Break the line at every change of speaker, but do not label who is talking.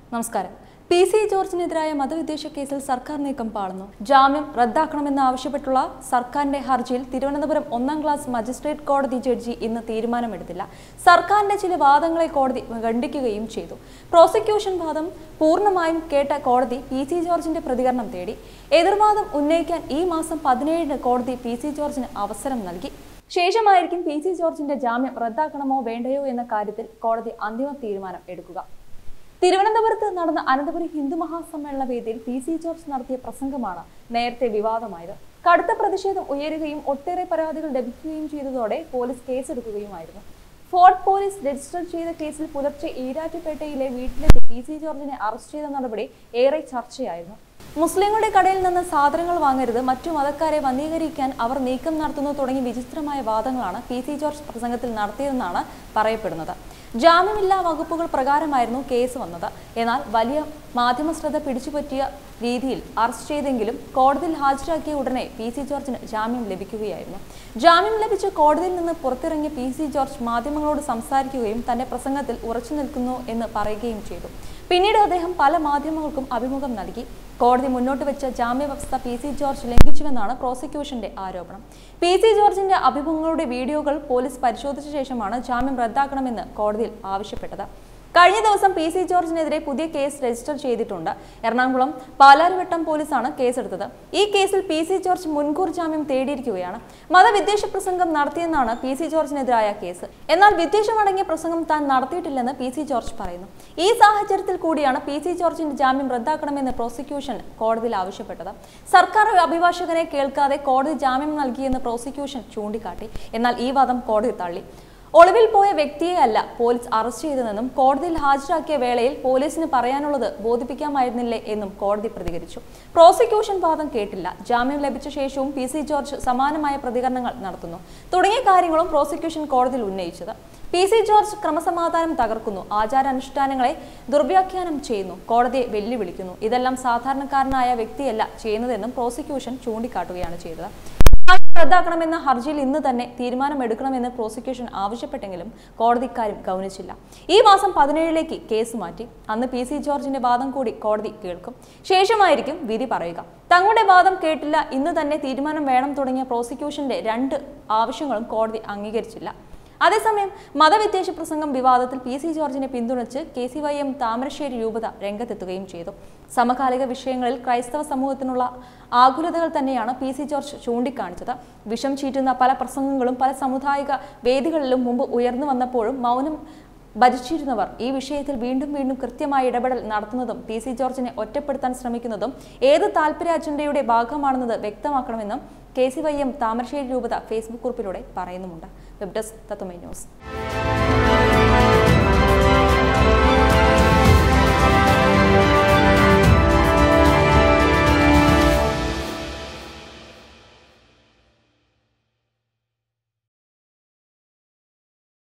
നമസ്കാരം P C ജോർജിനെതിരായ മതവിദ്വേഷ കേസിൽ സർക്കാർ നീക്കം പാളുന്നു ജാമ്യം റദ്ദാക്കണമെന്ന് ആവശ്യപ്പെട്ടുള്ള സർക്കാരിന്റെ ഹർജിയിൽ തിരുവനന്തപുരം ഒന്നാം ക്ലാസ് മജിസ്ട്രേറ്റ് കോടതി ജഡ്ജി ഇന്ന് തീരുമാനമെടുത്തില്ല സർക്കാരിന്റെ ചില വാദങ്ങളെ കോടതി ഖണ്ഡിക്കുകയും ചെയ്തു പ്രോസിക്യൂഷൻ വാദം പൂർണ്ണമായും കേട്ട കോടതി പി സി ജോർജിന്റെ പ്രതികരണം തേടി എതിർവാദം ഉന്നയിക്കാൻ ഈ മാസം പതിനേഴിന് കോടതി പി സി ജോർജിന് അവസരം നൽകി ശേഷമായിരിക്കും പി സി ജോർജിന്റെ ജാമ്യം റദ്ദാക്കണമോ വേണ്ടയോ എന്ന കാര്യത്തിൽ കോടതി അന്തിമ തീരുമാനം എടുക്കുക തിരുവനന്തപുരത്ത് നടന്ന അനന്തപുരി ഹിന്ദു മഹാസമ്മേളന വേദിയിൽ പി സി ജോർജ് നടത്തിയ പ്രസംഗമാണ് നേരത്തെ വിവാദമായത് കടുത്ത പ്രതിഷേധം ഉയരുകയും ഒട്ടേറെ പരാതികൾ ലഭിക്കുകയും ചെയ്തതോടെ പോലീസ് കേസെടുക്കുകയുമായിരുന്നു ഫോർട്ട് പോലീസ് രജിസ്റ്റർ ചെയ്ത കേസിൽ പുലർച്ചെ ഈരാറ്റുപേട്ടയിലെ വീട്ടിലെത്തി പി സി ജോർജിനെ അറസ്റ്റ് ചെയ്ത നടപടി ഏറെ ചർച്ചയായിരുന്നു മുസ്ലിങ്ങളുടെ കടയിൽ നിന്ന് സാധനങ്ങൾ വാങ്ങരുത് മറ്റു മതക്കാരെ വന്ധീകരിക്കാൻ അവർ നീക്കം നടത്തുന്നു തുടങ്ങി വിചിത്രമായ വാദങ്ങളാണ് പി സി ജോർജ് പ്രസംഗത്തിൽ നടത്തിയതെന്നാണ് പറയപ്പെടുന്നത് ജാമ്യമില്ലാ വകുപ്പുകൾ പ്രകാരമായിരുന്നു കേസ് വന്നത് എന്നാൽ വലിയ മാധ്യമ ശ്രദ്ധ പിടിച്ചുപറ്റിയ രീതിയിൽ അറസ്റ്റ് ചെയ്തെങ്കിലും കോടതിയിൽ ഹാജരാക്കിയ ഉടനെ പി സി ജോർജിന് ജാമ്യം ലഭിക്കുകയായിരുന്നു ജാമ്യം ലഭിച്ച് കോടതിയിൽ നിന്ന് പുറത്തിറങ്ങിയ പി സി ജോർജ് മാധ്യമങ്ങളോട് സംസാരിക്കുകയും തന്റെ പ്രസംഗത്തിൽ ഉറച്ചു നിൽക്കുന്നു എന്ന് പറയുകയും ചെയ്തു പിന്നീട് അദ്ദേഹം പല മാധ്യമങ്ങൾക്കും അഭിമുഖം നൽകി കോടതി മുന്നോട്ട് വെച്ച ജാമ്യവ്യവസ്ഥ പി സി ജോർജ് ലംഘിച്ചുവെന്നാണ് പ്രോസിക്യൂഷന്റെ ആരോപണം പി സി ജോർജിന്റെ അഭിമുഖങ്ങളുടെ വീഡിയോകൾ പോലീസ് പരിശോധിച്ച ശേഷമാണ് ജാമ്യം റദ്ദാക്കണമെന്ന് കോടതിയിൽ ആവശ്യപ്പെട്ടത് കഴിഞ്ഞ ദിവസം പി സി ജോർജിനെതിരെ പുതിയ കേസ് രജിസ്റ്റർ ചെയ്തിട്ടുണ്ട് എറണാകുളം പാലാരിവട്ടം പോലീസാണ് കേസെടുത്തത് ഈ കേസിൽ പി സി ജോർജ് മുൻകൂർ ജാമ്യം തേടിയിരിക്കുകയാണ് മതവിദ്വേഷ പ്രസംഗം നടത്തിയെന്നാണ് പി സി ജോർജിനെതിരായ കേസ് എന്നാൽ വിദ്വേഷമടങ്ങിയ പ്രസംഗം താൻ നടത്തിയിട്ടില്ലെന്ന് പി സി ജോർജ് പറയുന്നു ഈ സാഹചര്യത്തിൽ കൂടിയാണ് പി സി ജോർജിന്റെ ജാമ്യം റദ്ദാക്കണമെന്ന് പ്രോസിക്യൂഷൻ കോടതിയിൽ ആവശ്യപ്പെട്ടത് സർക്കാർ അഭിഭാഷകനെ കേൾക്കാതെ കോടതി ജാമ്യം നൽകിയെന്ന് പ്രോസിക്യൂഷൻ ചൂണ്ടിക്കാട്ടി എന്നാൽ ഈ വാദം കോടതി തള്ളി ഒളിവിൽ പോയ വ്യക്തിയെ അല്ല പോലീസ് അറസ്റ്റ് ചെയ്തതെന്നും കോടതിയിൽ ഹാജരാക്കിയ വേളയിൽ പോലീസിന് പറയാനുള്ളത് ബോധിപ്പിക്കാമായിരുന്നില്ലേ എന്നും കോടതി പ്രതികരിച്ചു പ്രോസിക്യൂഷൻ വാദം കേട്ടില്ല ജാമ്യം ലഭിച്ച ശേഷവും പി സി ജോർജ് സമാനമായ പ്രതികരണങ്ങൾ നടത്തുന്നു തുടങ്ങിയ കാര്യങ്ങളും പ്രോസിക്യൂഷൻ കോടതിയിൽ ഉന്നയിച്ചത് പി സി ജോർജ് ക്രമസമാധാനം തകർക്കുന്നു ആചാരാനുഷ്ഠാനങ്ങളെ ദുർവ്യാഖ്യാനം ചെയ്യുന്നു കോടതിയെ വെല്ലുവിളിക്കുന്നു ഇതെല്ലാം സാധാരണക്കാരനായ വ്യക്തിയല്ല ചെയ്യുന്നതെന്നും പ്രോസിക്യൂഷൻ ചൂണ്ടിക്കാട്ടുകയാണ് ചെയ്തത് റദ്ദാക്കണമെന്ന ഹർജിയിൽ ഇന്ന് തന്നെ തീരുമാനമെടുക്കണമെന്ന് പ്രോസിക്യൂഷൻ ആവശ്യപ്പെട്ടെങ്കിലും കോടതി ഇക്കാര്യം ഗൗനിച്ചില്ല ഈ മാസം പതിനേഴിലേക്ക് കേസ് മാറ്റി അന്ന് പി സി ജോർജിന്റെ വാദം കൂടി കോടതി കേൾക്കും ശേഷമായിരിക്കും വിധി പറയുക തങ്ങളുടെ വാദം കേട്ടില്ല ഇന്ന് തന്നെ തീരുമാനം വേണം തുടങ്ങിയ പ്രോസിക്യൂഷന്റെ രണ്ട് ആവശ്യങ്ങളും കോടതി അംഗീകരിച്ചില്ല അതേസമയം മതവിദ്വേഷ പ്രസംഗം വിവാദത്തിൽ പി സി ജോർജിനെ പിന്തുണച്ച് K C Y M Thamarassery രൂപത രംഗത്തെത്തുകയും ചെയ്തു സമകാലിക വിഷയങ്ങളിൽ ക്രൈസ്തവ സമൂഹത്തിനുള്ള ആകുലതകൾ തന്നെയാണ് പി സി ജോർജ് ചൂണ്ടിക്കാണിച്ചത് വിഷം ചീറ്റുന്ന പല പ്രസംഗങ്ങളും പല സാമുദായിക വേദികളിലും മുമ്പ് ഉയർന്നു വന്നപ്പോഴും മൗനം ഭജിച്ചിരുന്നവർ ഈ വിഷയത്തിൽ വീണ്ടും വീണ്ടും കൃത്യമായ ഇടപെടൽ നടത്തുന്നതും പി സി ജോർജിനെ ഒറ്റപ്പെടുത്താൻ ശ്രമിക്കുന്നതും ഏത് താല്പര്യ അജണ്ടയുടെ ഭാഗമാണെന്നത് വ്യക്തമാക്കണമെന്നും K C Y M Thamarassery രൂപത ഫേസ്ബുക്ക് കുറിപ്പിലൂടെ പറയുന്നുമുണ്ട് വെബ് ഡെസ്ക് തത്വമൈ ന്യൂസ്